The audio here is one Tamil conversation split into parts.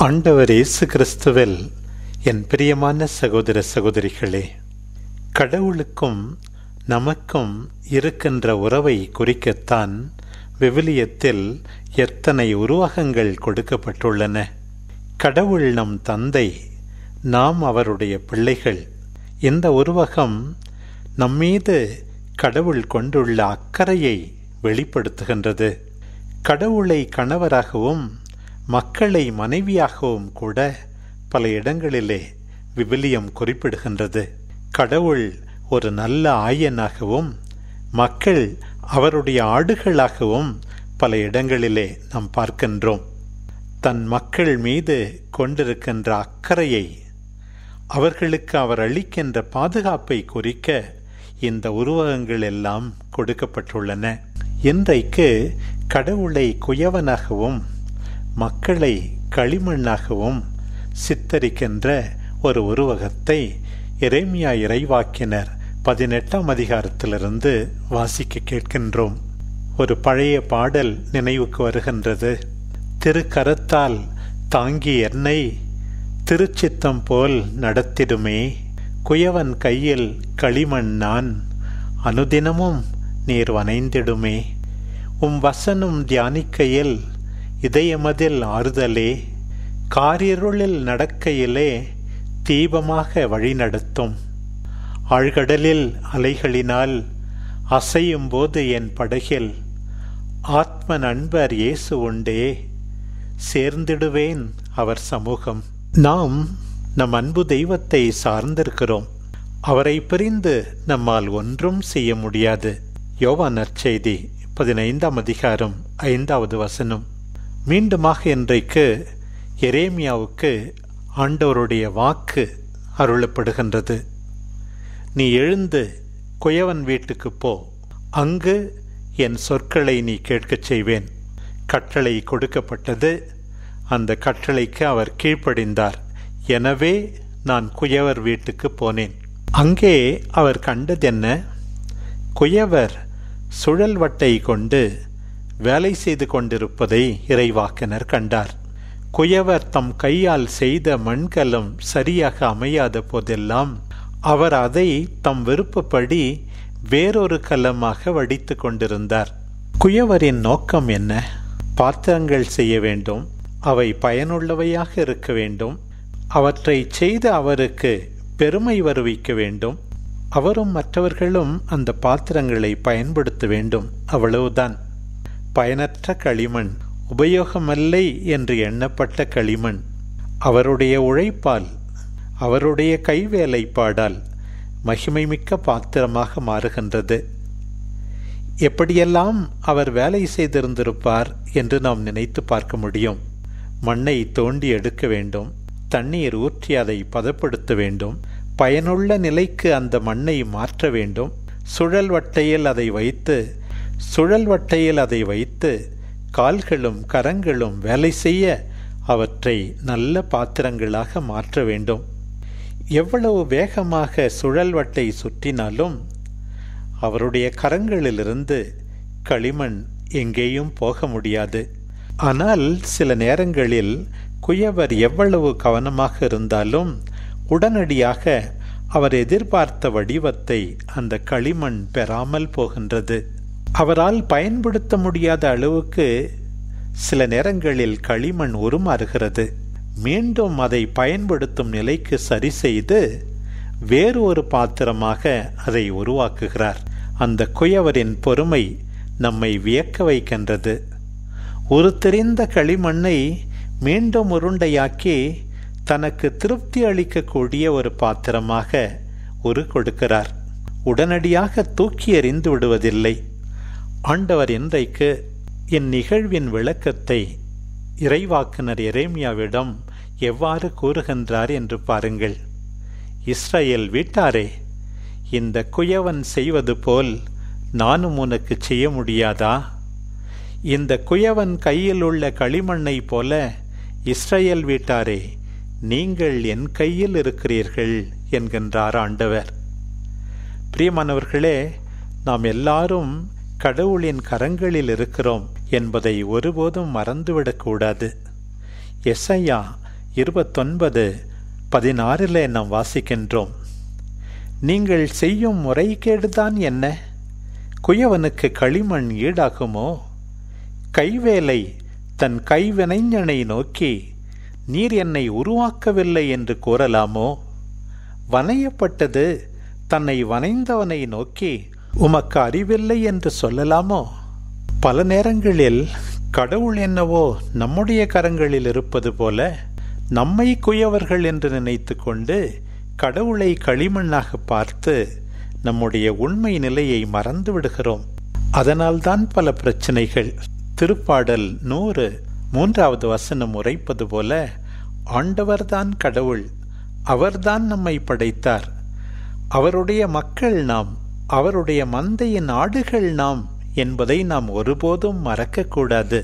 ஆண்டவர் இயேசு கிறிஸ்துவில் என் பிரியமான சகோதர சகோதரிகளே கடவுளுக்கும் நமக்கும் இருக்கின்ற உறவை குறிக்கத்தான் விவிலியத்தில் எத்தனை உருவகங்கள் கொடுக்கப்பட்டுள்ளன கடவுள் நம் தந்தை நாம் அவருடைய பிள்ளைகள் இந்த உருவகம் நம்மீது கடவுள் கொண்டுள்ள அக்கறையை வெளிப்படுத்துகின்றது கடவுளை கணவராகவும் மக்களை மனைவியாகவும் கூட பல இடங்களிலே விவிலியம் குறிப்பிடுகின்றது கடவுள் ஒரு நல்ல ஆயனாகவும் மக்கள் அவருடைய ஆடுகளாகவும் பல இடங்களிலே நாம் பார்க்கின்றோம் தன் மக்கள் மீது கொண்டிருக்கின்ற அக்கறையை அவர்களுக்கு அவர் அளிக்கின்ற பாதுகாப்பை குறிக்க இந்த உருவகங்கள் எல்லாம் கொடுக்கப்பட்டுள்ளன இன்றைக்கு கடவுளை குயவனாகவும் மக்களை களிமண்ணாகவும் சித்தரிக்கின்ற ஒரு உருவகத்தை இறைமியா இறைவாக்கினர் பதினெட்டாம் அதிகாரத்திலிருந்து வாசிக்க கேட்கின்றோம் ஒரு பழைய பாடல் நினைவுக்கு வருகின்றது திருக்கரத்தால் தாங்கி என்னை திருச்சித்தம் போல் நடத்திடுமே குயவன் கையில் களிமண் நான் அனுதினமும் நீர் வனைந்திடுமே உம் வசனம் தியானிக்கையில் இதயமதில் ஆறுதலே காரிருளில் நடக்கையிலே தீபமாக வழிநடத்தும் ஆழ்கடலில் அலைகளினால் அசையும் போது என் படகில் ஆத்ம நண்பர் இயேசு உண்டே சேர்ந்திடுவேன் அவர் சமூகம் நாம் நம் அன்பு தெய்வத்தை சார்ந்திருக்கிறோம் அவரை பிரிந்து நம்மால் ஒன்றும் செய்ய முடியாது யோவா நற்செய்தி பதினைந்தாம் அதிகாரம் ஐந்தாவது வசனம் மீண்டுமாக இன்றைக்கு எரேமியாவுக்கு ஆண்டவருடைய வாக்கு அருளப்படுகின்றது நீ எழுந்து குயவன் வீட்டுக்கு போ அங்கு என் சொற்களை நீ கேட்கச் செய்வேன் கட்டளை கொடுக்கப்பட்டது அந்த கட்டளைக்கு அவர் கீழ்ப்படிந்தார் எனவே நான் குயவர் வீட்டுக்கு போனேன் அங்கே அவர் கண்டதென்ன குயவர் சுழல் வட்டை கொண்டு வேலை செய்து கொண்டிருப்பதை இறைவாக்கினர் கண்டார் குயவர் தம் கையால் செய்த மண்கலம் சரியாக அமையாத போதெல்லாம் அவர் அதை தம் விருப்பப்படி வேறொரு கலமாக வடித்து கொண்டிருந்தார் குயவரின் நோக்கம் என்ன பாத்திரங்கள் செய்ய வேண்டும் அவை பயனுள்ளவையாக இருக்க வேண்டும் அவற்றை செய்த அவருக்கு பெருமை வருவிக்க வேண்டும் அவரும் மற்றவர்களும் அந்த பாத்திரங்களை பயன்படுத்த வேண்டும் அவ்வளவுதான் பயனற்ற களிமண் உபயோகமல்லை என்று எண்ணப்பட்ட களிமண் அவருடைய உழைப்பால் அவருடைய கைவேலைப்பாடால் மகிமைமிக்க பாத்திரமாக மாறுகின்றது எப்படியெல்லாம் அவர் வேலை செய்திருந்திருப்பார் என்று நாம் நினைத்து பார்க்க முடியும் மண்ணை தோண்டி எடுக்க வேண்டும் தண்ணீர் ஊற்றி அதை பதப்படுத்த வேண்டும் பயனுள்ள நிலைக்கு அந்த மண்ணை மாற்ற வேண்டும் சுழல் வட்டையில் அதை வைத்து சுழல் வட்டையில் அதை வைத்து கால்களும் கரங்களும் வேலை செய்ய அவற்றை நல்ல பாத்திரங்களாக மாற்ற வேண்டும் எவ்வளவு வேகமாக சுழல் வட்டை சுற்றினாலும் அவருடைய கரங்களிலிருந்து களிமண் எங்கேயும் போக முடியாது ஆனால் சில நேரங்களில் குயவர் எவ்வளவு கவனமாக இருந்தாலும் உடனடியாக அவர் எதிர்பார்த்த வடிவத்தை அந்த களிமண் பெறாமல் போகின்றது அவரால் பயன்படுத்த முடியாத அளவுக்கு சில நேரங்களில் களிமண் உருமாறுகிறது மீண்டும் அதை பயன்படுத்தும் நிலைக்கு சரி செய்து வேறு ஒரு பாத்திரமாக அதை உருவாக்குகிறார் அந்த குயவரின் பொறுமை நம்மை வியக்க வைக்கின்றது ஒரு தெரிந்த களிமண்ணை மீண்டும் உருண்டையாக்கி தனக்கு திருப்தி அளிக்கக்கூடிய ஒரு பாத்திரமாக உரு கொடுக்கிறார் உடனடியாக தூக்கி எறிந்து விடுவதில்லை ஆண்டவர் இன்றைக்கு இந்நிகழ்வின் விளக்கத்தை இறைவாக்குனர் எரேமியாவிடம் எவ்வாறு கூறுகின்றார் என்று பாருங்கள் இஸ்ரேல் வீட்டாரே இந்த குயவன் செய்வது போல் நானும் உனக்கு செய்ய முடியாதா இந்த குயவன் கையில் உள்ள களிமண்ணை போல இஸ்ரேல் வீட்டாரே நீங்கள் என் கையில் இருக்கிறீர்கள் என்கின்றார் ஆண்டவர் பிரியமானவர்களே நாம் எல்லாரும் கடவுளின் கரங்களில் இருக்கிறோம் என்பதை ஒருபோதும் மறந்துவிடக்கூடாது எஸ்ஐயா இருபத்தொன்பது பதினாறில் நாம் வாசிக்கின்றோம் நீங்கள் செய்யும் முறைகேடுதான் என்ன குயவனுக்கு களிமண் ஈடாகுமோ கைவேலை தன் கைவினைஞனை நோக்கி நீர் என்னை உருவாக்கவில்லை என்று கூறலாமோ வனையப்பட்டது தன்னை வனைந்தவனை நோக்கி உமக்கு அறிவில்லை என்று சொல்லலாமோ பல நேரங்களில் கடவுள் என்னவோ நம்முடைய கரங்களில் இருப்பது போல நம்மை குயவர்கள் என்று நினைத்து கொண்டு கடவுளை களிமண்ணாக பார்த்து நம்முடைய உண்மை நிலையை மறந்து விடுகிறோம் அதனால்தான் பல பிரச்சனைகள் திருப்பாடல் நூறு மூன்றாவது வசனம் உரைப்பது போல ஆண்டவர்தான் கடவுள் அவர்தான் நம்மை படைத்தார் அவருடைய மக்கள் நாம் அவருடைய மந்தையின் ஆடுகள் நாம் என்பதை நாம் ஒருபோதும் மறக்கக்கூடாது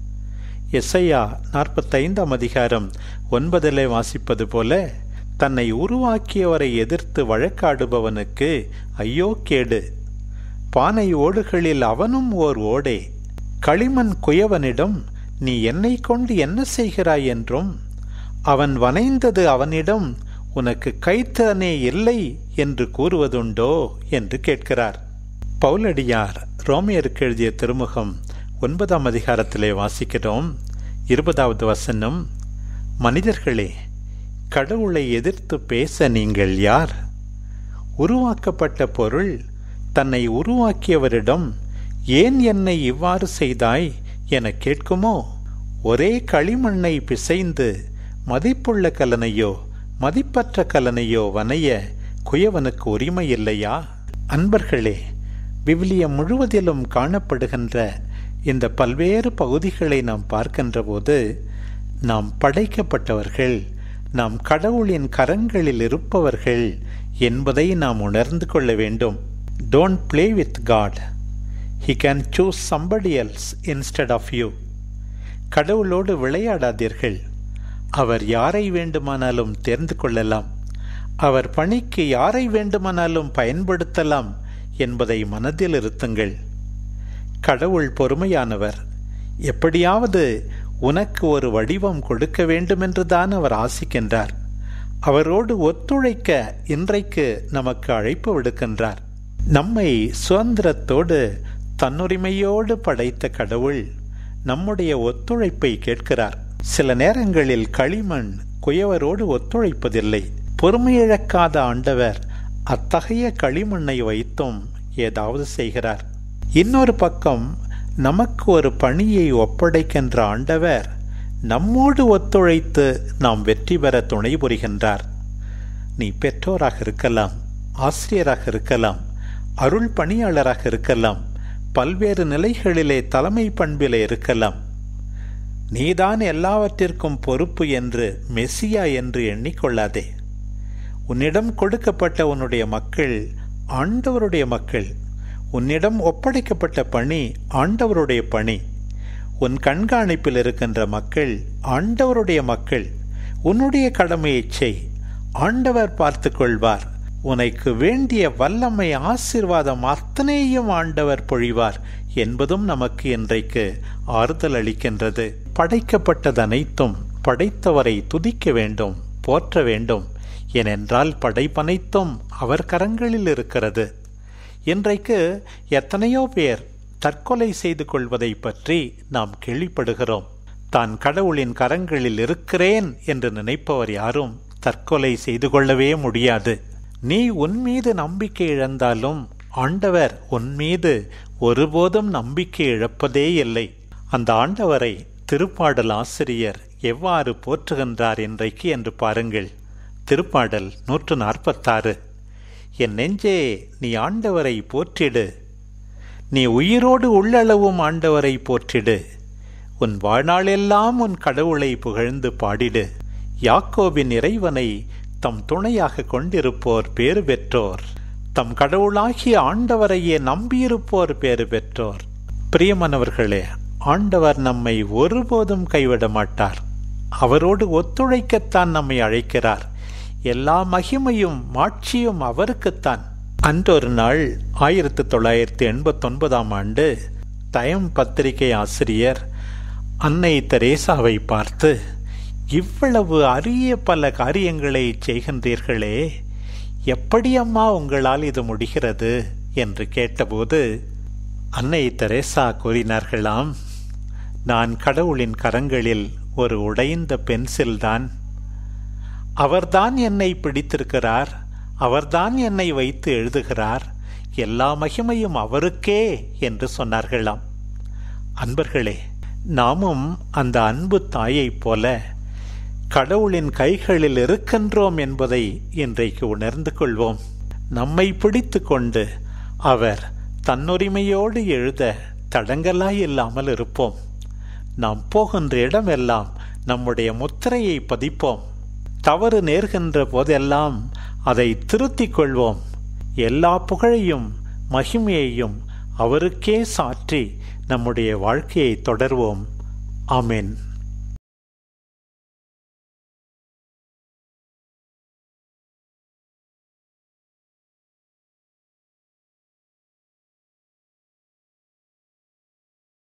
எஸ்ஐயா நாற்பத்தைந்தாம் அதிகாரம் ஒன்பதிலே வாசிப்பது போல தன்னை உருவாக்கியவரை எதிர்த்து வழக்காடுபவனுக்கு ஐயோ கேடு பானை ஓடுகளில் அவனும் ஓர் ஓடே களிமண் குயவனிடம் நீ என்னை கொண்டு என்ன செய்கிறாய் என்றும் அவன் வனைந்தது அவனிடம் உனக்கு கைத்தனே இல்லை என்று கூறுவதுண்டோ என்று கேட்கிறார் பவுலடியார் ரோமியருக்கு எழுதிய திருமுகம் ஒன்பதாம் அதிகாரத்திலே வாசிக்கிறோம் இருபதாவது வசனம் மனிதர்களே கடவுளை எதிர்த்து பேச நீங்கள் யார் உருவாக்கப்பட்ட பொருள் தன்னை உருவாக்கியவரிடம் ஏன் என்னை இவ்வாறு செய்தாய் என கேட்குமோ ஒரே களிமண்ணை பிசைந்து மதிப்புள்ள கலனையோ மதிப்பற்ற கலனையோ வனைய குயவனுக்கு உரிமை இல்லையா அன்பர்களே விவிலியம் முழுவதிலும் காணப்படுகின்ற இந்த பல்வேறு பகுதிகளை நாம் பார்க்கின்ற போது நாம் படைக்கப்பட்டவர்கள் நாம் கடவுளின் கரங்களில் இருப்பவர்கள் என்பதை நாம் உணர்ந்து கொள்ள வேண்டும் don't play with God he can choose somebody else instead of you கடவுளோடு விளையாடாதீர்கள் அவர் யாரை வேண்டுமானாலும் தேர்ந்து கொள்ளலாம் அவர் பணிக்கு யாரை வேண்டுமானாலும் பயன்படுத்தலாம் என்பதை மனதில் இருத்துங்கள் கடவுள் பொறுமையானவர் எப்படியாவது உனக்கு ஒரு வடிவம் கொடுக்க வேண்டுமென்றுதான் அவர் ஆசிக்கின்றார் அவரோடு ஒத்துழைக்க இன்றைக்கு நமக்கு அழைப்பு விடுக்கின்றார் நம்மை சுதந்திரத்தோடு தன்னுரிமையோடு படைத்த கடவுள் நம்முடைய ஒத்துழைப்பை கேட்கிறார் சில நேரங்களில் களிமண் குயவரோடு ஒத்துழைப்பதில்லை பொறுமையிழக்காத ஆண்டவர் அத்தகைய களிமண்ணை வைத்தும் ஏதாவது செய்கிறார் இன்னொரு பக்கம் நமக்கு ஒரு பணியை ஒப்படைக்கின்ற ஆண்டவர் நம்மோடு ஒத்துழைத்து நாம் வெற்றி பெற துணை புரிகின்றார் நீ பெற்றோராக இருக்கலாம் ஆசிரியராக இருக்கலாம் அருள் பணியாளராக இருக்கலாம் பல்வேறு நிலைகளிலே தலைமை பண்பிலே இருக்கலாம் நீதான் எல்லாவற்றிற்கும் பொறுப்பு என்று மெஸ்ஸியா என்று எண்ணிக்கொள்ளாதே உன்னிடம் கொடுக்கப்பட்ட உன்னுடைய மக்கள் ஆண்டவருடைய மக்கள் உன்னிடம் ஒப்படைக்கப்பட்ட பணி ஆண்டவருடைய பணி உன் கண்காணிப்பில் இருக்கின்ற மக்கள் ஆண்டவருடைய மக்கள் உன்னுடைய கடமையை செய் ஆண்டவர் பார்த்து கொள்வார் உனக்கு வேண்டிய வல்லமை ஆசிர்வாதம் அத்தனையும் ஆண்டவர் பொழிவார் என்பதும் நமக்கு இன்றைக்கு ஆறுதல் அளிக்கின்றது படைக்கப்பட்டது அனைத்தும் படைத்தவரை துதிக்க வேண்டும் போற்ற வேண்டும் ஏனென்றால் படைப்பனைத்தும் அவர் கரங்களில் இருக்கிறது இன்றைக்கு எத்தனையோ பேர் தற்கொலை செய்து கொள்வதை பற்றி நாம் கேள்விப்படுகிறோம் தான் கடவுளின் கரங்களில் இருக்கிறேன் என்று நினைப்பவர் யாரும் தற்கொலை செய்து கொள்ளவே முடியாது நீ உன் மீது நம்பிக்கை இழந்தாலும் ஆண்டவர் உன் மீது ஒருபோதும் நம்பிக்கை இழப்பதே இல்லை அந்த ஆண்டவரை திருப்பாடல் ஆசிரியர் எவ்வாறு போற்றுகின்றார் இன்றைக்கு என்று பாருங்கள் திருப்பாடல் நூற்று நாற்பத்தாறு என் நெஞ்சே நீ ஆண்டவரை போற்றிடு நீ உயிரோடு உள்ளளவும் ஆண்டவரை போற்றிடு உன் வாழ்நாளெல்லாம் உன் கடவுளை புகழ்ந்து பாடிடு யாக்கோபின் இறைவனை தம் துணையாக கொண்டிருப்போர் பேறு பெற்றோர் தம் கடவுளாகிய ஆண்டவரையே நம்பியிருப்போர் பேறு பெற்றோர் பிரியமானவர்களே ஆண்டவர் நம்மை ஒருபோதும் கைவிட மாட்டார் அவரோடு ஒத்துழைக்கத்தான் நம்மை அழைக்கிறார் எல்லா மகிமையும் மாட்சியும் அவருக்குத்தான் அன்றொரு நாள் ஆயிரத்தி தொள்ளாயிரத்தி எண்பத்தொன்பதாம் ஆண்டு தயம் பத்திரிகை ஆசிரியர் அன்னை தெரேசாவை பார்த்து இவ்வளவு அரிய பல காரியங்களை செய்கின்றீர்களே எப்படி அம்மா உங்களால் இது முடிகிறது என்று கேட்டபோது அன்னை தெரேசா கூறினார்களாம் நான் கடவுளின் கரங்களில் ஒரு உடைந்த பென்சில்தான் அவர்தான் என்னை பிடித்திருக்கிறார் அவர்தான் என்னை வைத்து எழுதுகிறார் எல்லா மகிமையும் அவருக்கே என்று சொன்னார்களாம் அன்பர்களே நாமும் அந்த அன்பு தாயைப் போல கடவுளின் கைகளில் இருக்கின்றோம் என்பதை இன்றைக்கு உணர்ந்து கொள்வோம் நம்மை பிடித்து கொண்டு அவர் தன்னுரிமையோடு எழுத தடங்கலாய் இல்லாமல் இருப்போம் நாம் போகின்ற இடமெல்லாம் நம்முடைய முத்திரையை பதிப்போம் தவறு நேர்கின்ற போதெல்லாம் அதை திருத்திக் கொள்வோம் எல்லா புகழையும் மகிமையையும் அவருக்கே சாற்றி நம்முடைய வாழ்க்கையை தொடர்வோம் ஆமென்